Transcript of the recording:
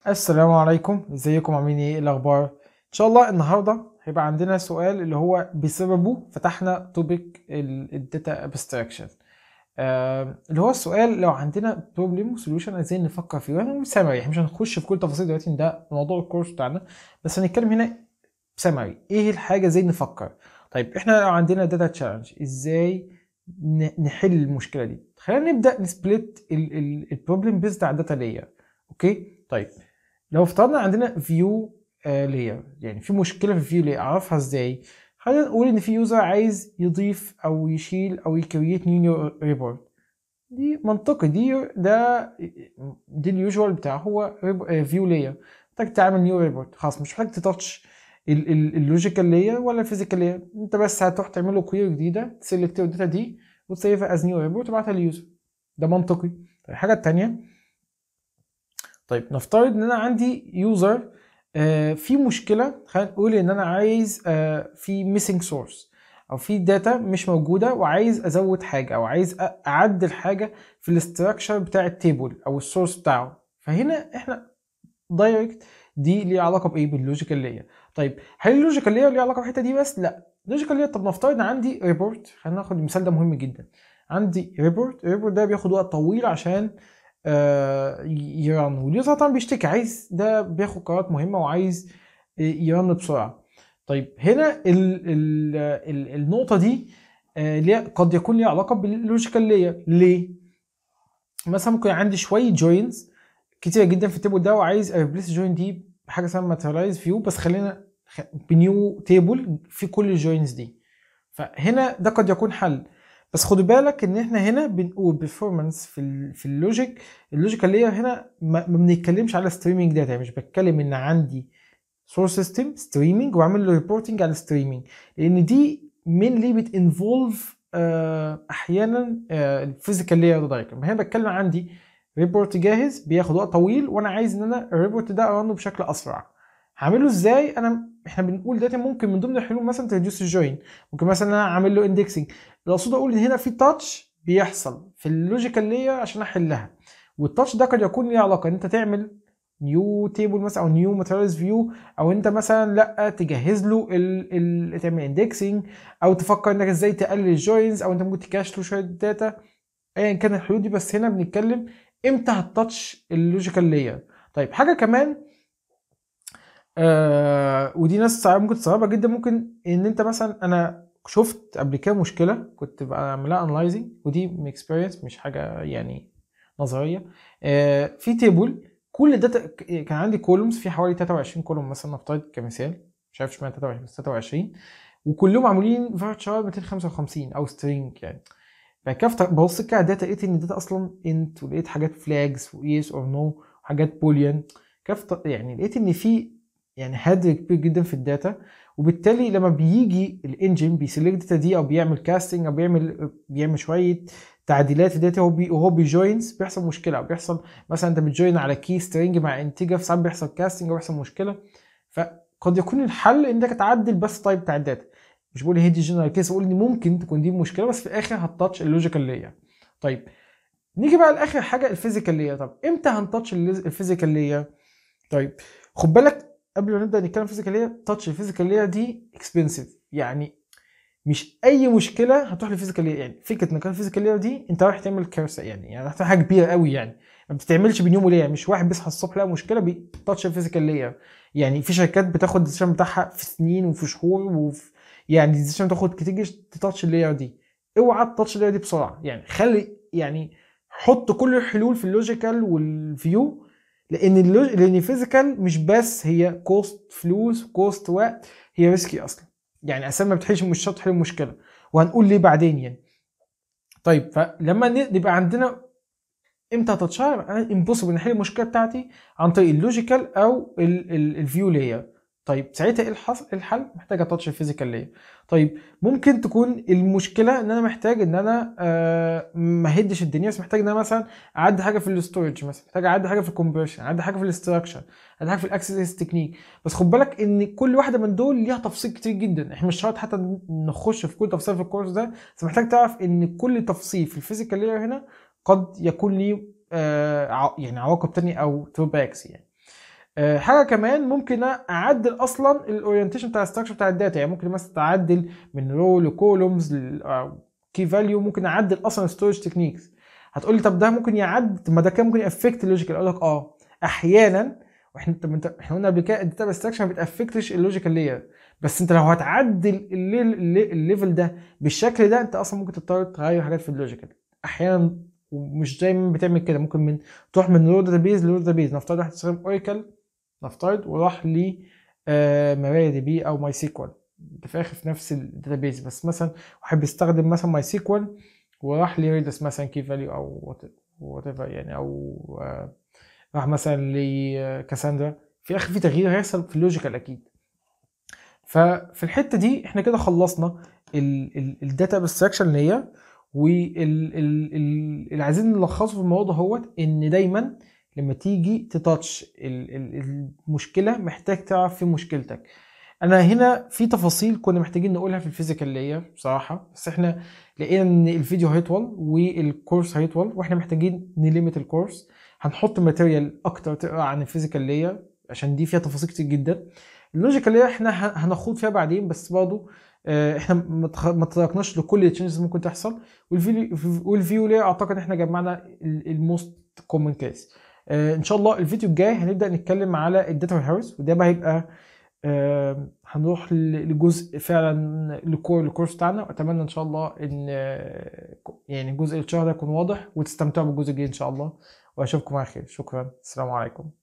السلام عليكم ازيكم عاملين ايه إيه الاخبار ان شاء الله النهارده هيبقى عندنا سؤال اللي هو بسببه فتحنا توبيك الداتا ابستراكشن اللي هو السؤال لو عندنا بروبلم وسوليوشن عايزين نفكر فيه وانا سمري مش هنخش في كل تفاصيل دلوقتي إن ده موضوع الكورس بتاعنا بس هنتكلم هنا سمري ايه الحاجه ازاي نفكر طيب احنا لو عندنا داتا تشالنج ازاي ن- نحل المشكله دي خلينا نبدا نسبلت البروبلم بيزد على الداتا لاير اوكي طيب لو افترضنا عندنا فيو لاير يعني في مشكله في الفيو لاير اعرفها ازاي خلينا نقول ان في يوزر عايز يضيف او يشيل او يكريت نيو ريبورت دي منطقي دي ده دي اليوجوال بتاعه هو فيو لاير محتاج تعمل نيو ريبورت خلاص مش محتاج تتاتش اللوجيكال لاير ولا الفيزيكال لاير انت بس هتروح تعمل له كويري جديده تسلكت الداتا دي وتسيفها از نيو ريبورت وتبعتها لليوزر ده منطقي طيب الحاجه الثانيه طيب نفترض ان انا عندي يوزر في مشكله خلينا نقول ان انا عايز آه، في ميسنج سورس او في داتا مش موجوده وعايز ازود حاجه او عايز أ- اعدل حاجه في الاستراكشر بتاع التيبل او السورس بتاعه فهنا احنا دايركت دي ليها علاقه بايه باللوجيكال لاير طيب هل اللوجيكال لاير ليها علاقه بالحته دي بس لا اللوجيكال لاير طب نفترض ان عندي ريبورت خلينا ناخد المثال ده مهم جدا عندي ريبورت الريبورت ده بياخد وقت طويل عشان آه، يرن واليوزر طبعا بيشتكي عايز ده بياخد قرارات مهمه وعايز يرن بسرعه طيب هنا ال ال ال النقطه دي آه، ليها قد يكون ليها علاقه باللوجيكال لاير ليه مثلا ممكن عندي شويه جوينز كتيره جدا في التيبل ده وعايز اريبليس الجوين دي بحاجه اسمها ماتيريالايز فيو بس خلينا خ- بنيو تيبل في كل الجوينز دي فهنا ده قد يكون حل بس خدوا بالك ان احنا هنا بنقول بيرفورمانس في ال في اللوجيك اللوجيكال لاير هنا ما ما بنتكلمش على ستريمينج داتا يعني مش بتكلم ان عندي سورس سيستم ستريمينج واعمل له ريبورتنج على ستريمينج لان دي مينلي بتنفولف احيانا الفيزيكال لاير ده دايركت هنا بتكلم عندي ريبورت جاهز بياخد وقت طويل وانا عايز ان انا الريبورت ده ارنه بشكل اسرع هعمله ازاي انا احنا بنقول دلوقتي ممكن من ضمن الحلول مثلا تريديوس الجوين ممكن مثلا انا اعمل له اندكسنج الاقصد اقول ان هنا في تاتش بيحصل في اللوجيكال لاير عشان احلها والتاتش ده قد يكون ليه علاقه ان انت تعمل نيو تيبل مثلا او نيو ماتيريالز فيو او انت مثلا لا تجهز له ال ال تعمل اندكسنج او تفكر انك ازاي تقلل الجوينز او انت ممكن تكاش له شويه داتا ايا كان الحلول دي بس هنا بنتكلم امتى هتتاتش اللوجيكال لاير طيب حاجه كمان آه ودي ناس ساعات ممكن تستغربها جدا ممكن ان انت مثلا انا شفت قبل كده مشكله كنت بعملها انلايزنج ودي من اكسبيرينس مش حاجه يعني نظريه آه في تيبل كل الداتا كان عندي كولومز في حوالي 23 كولوم مثلا نفترض كمثال مش عارف اشمعنى 23 بس 23 وكلهم معمولين فيرتشوال 255 او سترينج يعني بعد كده فت- ببص كده على الداتا لقيت ان الداتا اصلا انت ولقيت حاجات فلاجز ويس اور نو وحاجات بوليان كيف يعني لقيت ان في يعني هدر كبير جدا في الداتا وبالتالي لما بيجي الانجن بيسلكت الداتا دي او بيعمل كاستنج او بيعمل بيعمل شويه تعديلات في الداتا وهو بي وهو بيجوينز بيحصل مشكله او بيحصل مثلا انت بتجوين على كي سترينج مع انتجر ساعات بيحصل كاستنج او بيحصل مشكله فقد يكون الحل انك تعدل بس تايب بتاع الداتا مش بقول هي دي جنرال كيس بقول ان ممكن تكون دي مشكله بس في الاخر هتتاتش اللوجيكال لاير طيب نيجي بقى لاخر حاجه الفيزيكال لاير طب امتى هنتاتش الفيزيكال لاير طيب خد بالك قبل ما نبدا نتكلم فيزيكال لاير تاتش الفيزيكال لاير دي اكسبنسيف يعني مش اي مشكله هتروح للفيزيكال لاير يعني فكره انك الفيزيكال لاير دي انت رايح تعمل كارثه يعني يعني هتعمل حاجه كبيره قوي يعني ما بتتعملش بين يوم وليله مش واحد بيصحى الصبح لقى مشكله بيتاتش الفيزيكال لاير يعني في شركات بتاخد الديسيشن بتاعها في سنين وفي شهور وفي يعني الديسيشن تاخد كتير تتاتش اللاير دي اوعى تتاتش اللاير دي بسرعه يعني خلي يعني حط كل الحلول في اللوجيكال والفيو لان اللوج... لان الفيزيكال مش بس هي كوست فلوس كوست وقت هي ريسكي اصلا يعني اساسا ما بتحلش مش شرط تحل المشكله وهنقول ليه بعدين يعني طيب فلما ن- نبقى عندنا امتى تتشهر انا امبوسيبل نحل المشكله بتاعتي عن طريق اللوجيكال او الفيو لاير طيب ساعتها ايه الحص... الحل محتاج اتاتش الفيزيكال لاير طيب ممكن تكون المشكله ان انا محتاج ان انا آه ما هدش الدنيا بس محتاج ان انا مثلا اعدي حاجه في الاستورج مثلا محتاج اعدي حاجه في الكونفرشن اعدي حاجه في الاستراكشر اعدي حاجه في الاكسس تكنيك بس خد بالك ان كل واحده من دول ليها تفصيل كتير جدا احنا مش شرط حتى نخش في كل تفصيل في الكورس ده بس محتاج تعرف ان كل تفصيل في الفيزيكال لاير هنا قد يكون ليه آه ع- يعني عواقب تانية او دروباكس يعني آه، حاجه كمان ممكن اعدل اصلا الاورينتيشن بتاع الستراكشر بتاع الداتا يعني ممكن مثلا تعدل من رو لكولومز كي فاليو ممكن اعدل اصلا ستورج تكنيكس هتقول لي طب ده ممكن يعدل طب ما ده كان ممكن يافكت اللوجيكال اقول لك اه احيانا واحنا طب انت احنا قلنا قبل كده الداتا ابستراكشن ما بتافكتش اللوجيكال لاير بس انت لو هتعدل الليفل ده بالشكل ده انت اصلا ممكن تضطر تغير حاجات في اللوجيكال احيانا ومش دايما بتعمل كده ممكن من تروح من رو داتابيز لرو داتابيز نفترض واحد استخدم اوراكل نفترض وراح ل ماريا دي بي او ماي سيكوال في الاخر في نفس الداتابيز بس مثلا واحد بيستخدم مثلا ماي سيكوال وراح لريدس مثلا كي فاليو او وات ايفر يعني او آه، راح مثلا لكاساندرا في الاخر في تغيير هيحصل في اللوجيكال اكيد ففي الحته دي احنا كده خلصنا الداتا ابستراكشن اللي هي واللي عايزين نلخصه في الموضوع هو ان دايما لما تيجي تتاتش المشكله محتاج تعرف في مشكلتك انا هنا في تفاصيل كنا محتاجين نقولها في الفيزيكال لاير بصراحه بس احنا لقينا ان الفيديو هيطول والكورس هيطول واحنا محتاجين نليمت الكورس هنحط ماتيريال اكتر تقرا عن الفيزيكال لاير عشان دي فيها تفاصيل كتير جدا اللوجيكال لاير احنا هنخوض فيها بعدين بس برضه آه، احنا ما تطرقناش لكل التشينجز ممكن تحصل والفيو لاير اعتقد احنا جمعنا الموست كومن كيس ان شاء الله الفيديو الجاي هنبدا نتكلم على الداتا هاوس وده بقى هيبقى آه، هنروح لجزء فعلا لكور الكورس بتاعنا واتمنى ان شاء الله ان آه، يعني جزء الشهر ده يكون واضح وتستمتعوا بالجزء الجاي ان شاء الله واشوفكم على خير شكرا السلام عليكم